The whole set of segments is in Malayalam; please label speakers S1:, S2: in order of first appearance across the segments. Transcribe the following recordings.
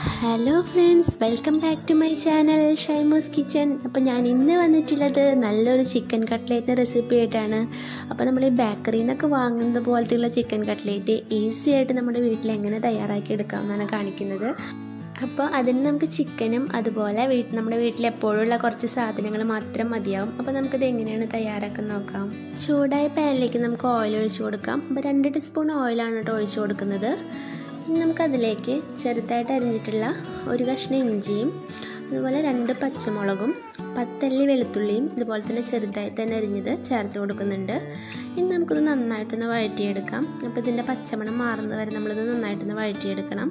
S1: hello friends welcome back to my channel Shaimo's kitchen അപ്പോൾ ഞാൻ ഇന്ന് വന്നിട്ടുള്ളത് നല്ലൊരു ചിക്കൻ കട്ട്ലേറ്റിൻ്റെ റെസിപ്പി ആയിട്ടാണ് അപ്പോൾ നമ്മൾ ഈ ബേക്കറിയിൽ നിന്നൊക്കെ വാങ്ങുന്ന പോലത്തെയുള്ള ചിക്കൻ കട്ട്ലേറ്റ് ഈസി ആയിട്ട് നമ്മുടെ വീട്ടിൽ എങ്ങനെ തയ്യാറാക്കി എടുക്കാമെന്നാണ് കാണിക്കുന്നത് അപ്പോൾ അതിന് നമുക്ക് ചിക്കനും അതുപോലെ വീട്ടിൽ നമ്മുടെ വീട്ടിൽ എപ്പോഴുള്ള കുറച്ച് സാധനങ്ങൾ മാത്രം മതിയാവും അപ്പോൾ നമുക്കിത് എങ്ങനെയാണ് തയ്യാറാക്കാൻ നോക്കാം ചൂടായ പാനിലേക്ക് നമുക്ക് ഓയിൽ ഒഴിച്ച് കൊടുക്കാം അപ്പോൾ രണ്ട് ടീസ്പൂൺ ഓയിലാണ് കേട്ടോ ഒഴിച്ച് കൊടുക്കുന്നത് ഇനി നമുക്കതിലേക്ക് ചെറുതായിട്ട് അരിഞ്ഞിട്ടുള്ള ഒരു കഷ്ണം ഇഞ്ചിയും അതുപോലെ രണ്ട് പച്ചമുളകും പത്തല്ലി വെളുത്തുള്ളിയും ഇതുപോലെ തന്നെ ചെറുതായി തന്നെ അരിഞ്ഞത് ചേർത്ത് കൊടുക്കുന്നുണ്ട് ഇനി നമുക്കിത് നന്നായിട്ടൊന്ന് വഴറ്റിയെടുക്കാം അപ്പോൾ ഇതിൻ്റെ പച്ചമണം മാറുന്നത് വരെ നമ്മളിത് നന്നായിട്ടൊന്ന് വഴറ്റിയെടുക്കണം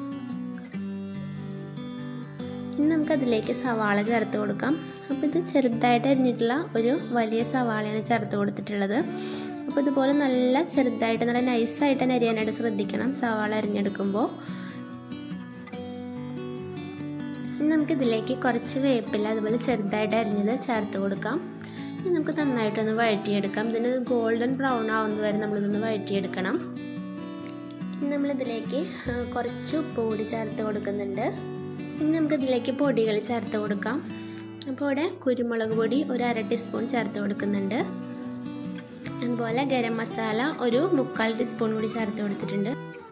S1: ഇനി നമുക്കതിലേക്ക് സവാള ചേർത്ത് കൊടുക്കാം അപ്പോൾ ഇത് ചെറുതായിട്ട് അരിഞ്ഞിട്ടുള്ള ഒരു വലിയ സവാളയാണ് ചേർത്ത് കൊടുത്തിട്ടുള്ളത് അപ്പോൾ ഇതുപോലെ നല്ല ചെറുതായിട്ട് നല്ല നൈസായിട്ട് തന്നെ അരിയാനായിട്ട് ശ്രദ്ധിക്കണം സവാള അരിഞ്ഞെടുക്കുമ്പോൾ ഇനി നമുക്കിതിലേക്ക് കുറച്ച് വേപ്പില അതുപോലെ ചെറുതായിട്ട് അരിഞ്ഞത് ചേർത്ത് കൊടുക്കാം ഇനി നമുക്ക് നന്നായിട്ടൊന്ന് വഴറ്റിയെടുക്കാം ഇതിന് ഗോൾഡൻ ബ്രൗൺ ആവുന്നത് വരെ നമ്മളിതൊന്ന് വഴറ്റിയെടുക്കണം ഇനി നമ്മളിതിലേക്ക് കുറച്ച് ഉപ്പ് കൂടി ചേർത്ത് കൊടുക്കുന്നുണ്ട് ഇനി നമുക്കിതിലേക്ക് പൊടികൾ ചേർത്ത് കൊടുക്കാം അപ്പോൾ ഇവിടെ കുരുമുളക് പൊടി ഒരു അര ടീസ്പൂൺ ചേർത്ത് കൊടുക്കുന്നുണ്ട് അതുപോലെ ഗരം മസാല ഒരു മുക്കാൽ ടീസ്പൂൺ കൂടി ചേർത്ത് കൊടുത്തിട്ടുണ്ട്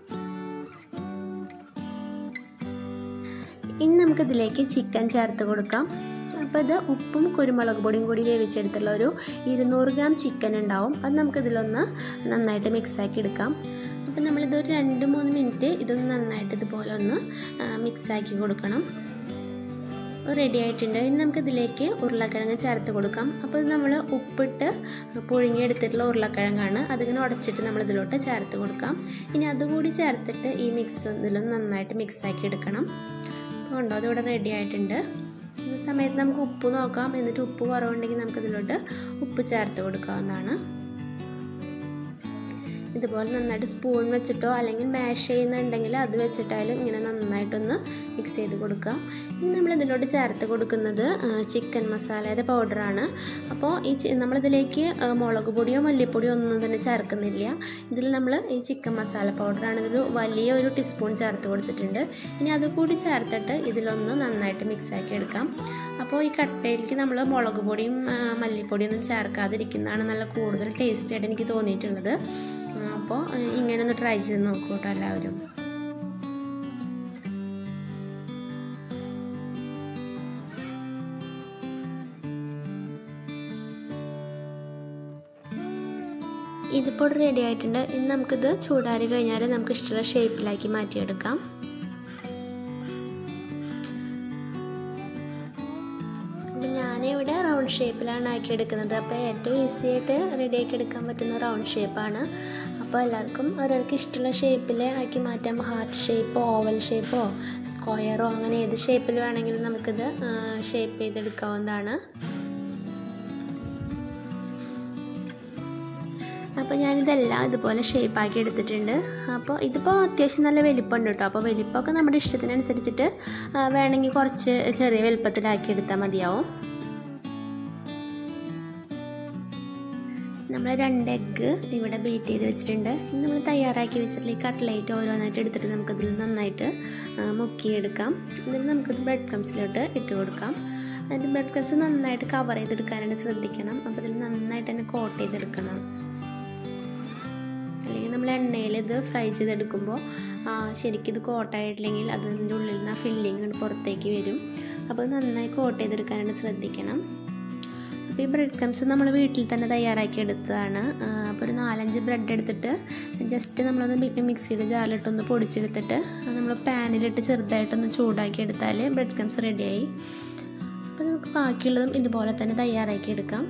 S1: ഇനി നമുക്കിതിലേക്ക് ചിക്കൻ ചേർത്ത് കൊടുക്കാം അപ്പോൾ ഇത് ഉപ്പും കുരുമുളക് പൊടിയും കൂടി വേവിച്ചെടുത്തുള്ള ഒരു ഇരുന്നൂറ് ഗ്രാം ചിക്കൻ ഉണ്ടാവും അത് നമുക്കിതിലൊന്ന് നന്നായിട്ട് മിക്സാക്കി എടുക്കാം അപ്പോൾ നമ്മളിത് ഒരു രണ്ട് മൂന്ന് മിനിറ്റ് ഇതൊന്ന് നന്നായിട്ട് ഇതുപോലെ ഒന്ന് മിക്സാക്കി കൊടുക്കണം റെഡി ആയിട്ടുണ്ട് ഇനി നമുക്കിതിലേക്ക് ഉരുളക്കിഴങ്ങ് ചേർത്ത് കൊടുക്കാം അപ്പോൾ നമ്മൾ ഉപ്പിട്ട് പുഴുങ്ങിയെടുത്തിട്ടുള്ള ഉരുളക്കിഴങ്ങാണ് അതിങ്ങനെ ഉടച്ചിട്ട് നമ്മൾ ഇതിലോട്ട് ചേർത്ത് കൊടുക്കാം ഇനി അതുകൂടി ചേർത്തിട്ട് ഈ മിക്സ് ഇതിലൊന്ന് നന്നായിട്ട് മിക്സാക്കി എടുക്കണം അപ്പോൾ ഉണ്ടോ അതിവിടെ റെഡി ആയിട്ടുണ്ട് ഈ സമയത്ത് നമുക്ക് ഉപ്പ് നോക്കാം എന്നിട്ട് ഉപ്പ് കുറവുണ്ടെങ്കിൽ നമുക്കിതിലോട്ട് ഉപ്പ് ചേർത്ത് കൊടുക്കാവുന്നതാണ് ഇതുപോലെ നന്നായിട്ട് സ്പൂൺ വെച്ചിട്ടോ അല്ലെങ്കിൽ മാഷ് ചെയ്യുന്നുണ്ടെങ്കിൽ അത് വെച്ചിട്ടായാലും ഇങ്ങനെ നന്നായിട്ടൊന്ന് മിക്സ് ചെയ്ത് കൊടുക്കുക ഇനി നമ്മൾ ഇതിലോട്ട് ചേർത്ത് കൊടുക്കുന്നത് ചിക്കൻ മസാലയുടെ പൗഡറാണ് അപ്പോൾ ഈ നമ്മളിതിലേക്ക് മുളക് പൊടിയോ മല്ലിപ്പൊടിയോ ഒന്നും തന്നെ ചേർക്കുന്നില്ല ഇതിൽ നമ്മൾ ഈ ചിക്കൻ മസാല പൗഡറാണ് ഇതിൽ വലിയ ഒരു ടീസ്പൂൺ ചേർത്ത് കൊടുത്തിട്ടുണ്ട് ഇനി അതുകൂടി ചേർത്തിട്ട് ഇതിലൊന്ന് നന്നായിട്ട് മിക്സാക്കി എടുക്കാം അപ്പോൾ ഈ കട്ടയിലേക്ക് നമ്മൾ മുളക് പൊടിയും മല്ലിപ്പൊടിയൊന്നും ചേർക്കാതിരിക്കുന്നതാണ് നല്ല കൂടുതൽ ടേസ്റ്റി ആയിട്ട് എനിക്ക് തോന്നിയിട്ടുള്ളത് അപ്പോൾ ഇങ്ങനെ ഒന്ന് ട്രൈ ചെയ്ത് നോക്കൂ കേട്ടോ എല്ലാവരും ഇതിപ്പോൾ റെഡി ആയിട്ടുണ്ട് ഇനി നമുക്കിത് ചൂടാറി കഴിഞ്ഞാൽ നമുക്ക് ഇഷ്ടമുള്ള ഷേപ്പിലാക്കി മാറ്റിയെടുക്കാം ഞാനിവിടെ റൗണ്ട് ഷേപ്പിലാണ് ആക്കിയെടുക്കുന്നത് അപ്പോൾ ഏറ്റവും ഈസി ആയിട്ട് റെഡി ആക്കി എടുക്കാൻ പറ്റുന്ന റൗണ്ട് ഷേപ്പാണ് അപ്പോൾ എല്ലാവർക്കും ഓരോർക്ക് ഇഷ്ടമുള്ള ഷേപ്പിൽ ആക്കി മാറ്റാം ഹാർട്ട് ഷേപ്പോ ഓവൽ ഷേപ്പോ സ്ക്വയറോ അങ്ങനെ ഏത് ഷേപ്പിൽ വേണമെങ്കിലും നമുക്കിത് ഷേപ്പ് ചെയ്തെടുക്കാവുന്നതാണ് അപ്പോൾ ഞാനിതെല്ലാം ഇതുപോലെ ഷേപ്പാക്കി എടുത്തിട്ടുണ്ട് അപ്പോൾ ഇതിപ്പോൾ അത്യാവശ്യം നല്ല വലിപ്പമുണ്ട് കേട്ടോ അപ്പോൾ വലിപ്പമൊക്കെ നമ്മുടെ ഇഷ്ടത്തിനനുസരിച്ചിട്ട് വേണമെങ്കിൽ കുറച്ച് ചെറിയ വലിപ്പത്തിലാക്കി എടുത്താൽ മതിയാവും നമ്മൾ രണ്ട് എഗ്ഗ് ഇവിടെ ബീറ്റ് ചെയ്ത് വെച്ചിട്ടുണ്ട് നമ്മൾ തയ്യാറാക്കി വെച്ചിട്ടുള്ള ഈ കട്ട്ലൈറ്റ് ഓരോന്നായിട്ട് എടുത്തിട്ട് നമുക്കതിൽ നന്നായിട്ട് മുക്കിയെടുക്കാം എന്നിട്ട് നമുക്കത് ബ്രെഡ് ക്രംസിലോട്ട് ഇട്ട് കൊടുക്കാം അതിൻ്റെ ബ്രെഡ് ക്രംസ് നന്നായിട്ട് കവർ ചെയ്തെടുക്കാനായിട്ട് ശ്രദ്ധിക്കണം അപ്പോൾ ഇതിൽ നന്നായിട്ട് തന്നെ കോട്ട് ചെയ്തെടുക്കണം അല്ലെങ്കിൽ നമ്മൾ എണ്ണയിൽ ഇത് ഫ്രൈ ചെയ്തെടുക്കുമ്പോൾ ശരിക്കും ഇത് കോട്ടായിട്ടില്ലെങ്കിൽ അതിൻ്റെ ഉള്ളിൽ നിന്ന് ആ ഫില്ലിങ് പുറത്തേക്ക് വരും അപ്പോൾ നന്നായി കോട്ട് ചെയ്തെടുക്കാനായിട്ട് ശ്രദ്ധിക്കണം അപ്പോൾ ഈ ബ്രെഡ് ക്രംസ് നമ്മൾ വീട്ടിൽ തന്നെ തയ്യാറാക്കി എടുത്തതാണ് അപ്പോൾ ഒരു നാലഞ്ച് ബ്രെഡ് എടുത്തിട്ട് ജസ്റ്റ് നമ്മളൊന്ന് മിക്സിയുടെ ജാറിലിട്ടൊന്ന് പൊടിച്ചെടുത്തിട്ട് നമ്മൾ പാനിലിട്ട് ചെറുതായിട്ടൊന്ന് ചൂടാക്കി എടുത്താൽ ബ്രെഡ് ക്രംസ് റെഡിയായി അപ്പോൾ നമുക്ക് ബാക്കിയുള്ളതും ഇതുപോലെ തന്നെ തയ്യാറാക്കി എടുക്കാം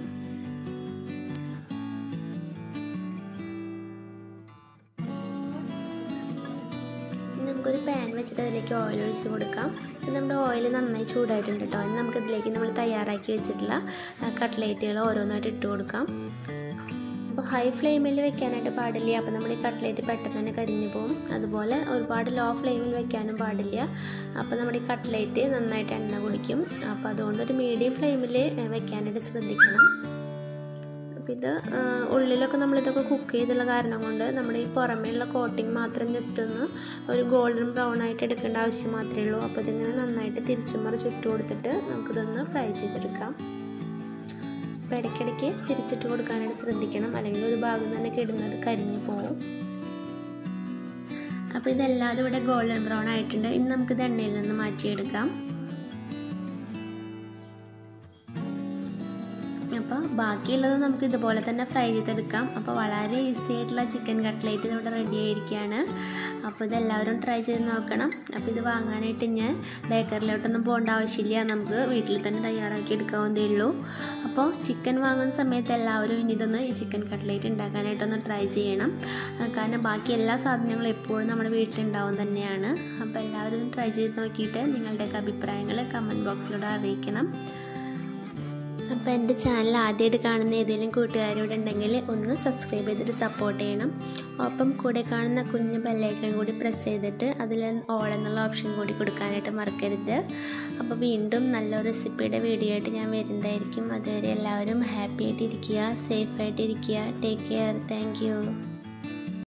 S1: നമുക്കൊരു പാൻ വെച്ചിട്ട് അതിലേക്ക് ഓയിൽ ഒഴിച്ച് കൊടുക്കാം നമ്മുടെ ഓയിൽ നന്നായി ചൂടായിട്ടുണ്ട് കേട്ടോ ഇനി നമുക്ക് ഇതിലേക്ക് നമ്മൾ തയ്യാറാക്കി വെച്ചിട്ടുള്ള കട്ട്ലേറ്റുകൾ ഓരോന്നായിട്ട് ഇട്ട് കൊടുക്കാം അപ്പോൾ ഹൈ ഫ്ലെയിമിൽ വെക്കാനായിട്ട് പാടില്ല അപ്പോൾ നമ്മൾ ഈ കട്ട്ലേറ്റ് പെട്ടെന്ന് തന്നെ കരിഞ്ഞു പോകും അതുപോലെ ഒരുപാട് ലോ ഫ്ലെയിമിൽ വെക്കാനും പാടില്ല അപ്പോൾ നമ്മുടെ ഈ കട്ട്ലേറ്റ് നന്നായിട്ട് എണ്ണ കുടിക്കും അപ്പോൾ അതുകൊണ്ട് ഒരു മീഡിയം ഫ്ലെയിമിൽ വെക്കാനായിട്ട് ശ്രദ്ധിക്കണം അപ്പോൾ അപ്പോൾ ഇത് ആ, ഉള്ളിലൊക്കെ നമ്മളിതൊക്കെ കുക്ക് ചെയ്തുള്ള കാരണം കൊണ്ട് നമ്മുടെ ഈ പുറമേയുള്ള കോട്ടിങ് മാത്രം ജസ്റ്റ് ഒന്ന് ഒരു ഗോൾഡൻ ബ്രൗൺ ആയിട്ട് എടുക്കേണ്ട ആവശ്യം മാത്രമേ ഉള്ളൂ അപ്പോൾ ഇതിങ്ങനെ നന്നായിട്ട് തിരിച്ചും മറിച്ച് ഇട്ട് കൊടുത്തിട്ട് നമുക്കിതൊന്ന് ഫ്രൈ ചെയ്തെടുക്കാം അപ്പോൾ ഇടയ്ക്കിടയ്ക്ക് തിരിച്ചിട്ട് കൊടുക്കാനായിട്ട് ശ്രദ്ധിക്കണം അല്ലെങ്കിൽ ഒരു ഭാഗം തന്നെ കിടുന്നത് കരിഞ്ഞു പോകും അപ്പോൾ ഇതെല്ലാതും ഇവിടെ ഗോൾഡൻ ബ്രൗൺ ആയിട്ടുണ്ട് ഇനി നമുക്കിത് എണ്ണയിൽ നിന്ന് മാറ്റിയെടുക്കാം അപ്പോൾ ബാക്കിയുള്ളത് നമുക്ക് ഇതുപോലെ തന്നെ ഫ്രൈ ചെയ്തെടുക്കാം അപ്പോൾ വളരെ ഈസി ആയിട്ടുള്ള ചിക്കൻ കട്ട്ലേറ്റ് ഇവിടെ റെഡി ആയിരിക്കുകയാണ് അപ്പോൾ ഇതെല്ലാവരും ട്രൈ ചെയ്ത് നോക്കണം അപ്പോൾ ഇത് വാങ്ങാനായിട്ട് ഞാൻ ബേക്കറിലോട്ടൊന്നും പോകേണ്ട ആവശ്യമില്ല നമുക്ക് വീട്ടിൽ തന്നെ തയ്യാറാക്കി എടുക്കാവുന്നതേ ഉള്ളൂ അപ്പോൾ ചിക്കൻ വാങ്ങുന്ന സമയത്ത് എല്ലാവരും ഇനി ഇതൊന്ന് ഈ ചിക്കൻ കട്ട്ലേറ്റ് ഉണ്ടാക്കാനായിട്ടൊന്ന് ട്രൈ ചെയ്യണം ആ, കാരണം ബാക്കി എല്ലാ സാധനങ്ങളും എപ്പോഴും നമ്മുടെ വീട്ടിലുണ്ടാവും തന്നെയാണ് അപ്പോൾ എല്ലാവരും ഒന്ന് ട്രൈ ചെയ്ത് നോക്കിയിട്ട് നിങ്ങളുടെയൊക്കെ അഭിപ്രായങ്ങൾ കമൻറ്റ് ബോക്സിലൂടെ അറിയിക്കണം അപ്പോൾ എൻ്റെ ചാനൽ ആദ്യമായിട്ട് കാണുന്ന ഏതെങ്കിലും കൂട്ടുകാരോട് ഉണ്ടെങ്കിൽ ഒന്ന് സബ്സ്ക്രൈബ് ചെയ്തിട്ട് സപ്പോർട്ട് ചെയ്യണം ഒപ്പം കൂടെ കാണുന്ന കുഞ്ഞു ബെല്ലൈക്കൺ കൂടി പ്രസ് ചെയ്തിട്ട് അതിൽ ഓൾ എന്നുള്ള ഓപ്ഷൻ കൂടി കൊടുക്കാനായിട്ട് മറക്കരുത് അപ്പോൾ വീണ്ടും നല്ലൊരു റെസിപ്പിയുടെ വീഡിയോ ആയിട്ട് ഞാൻ വരുന്നതായിരിക്കും അതുവരെ എല്ലാവരും ഹാപ്പി ആയിട്ടിരിക്കുക സേഫ് ആയിട്ടിരിക്കുക ടേക്ക് കെയർ താങ്ക് യു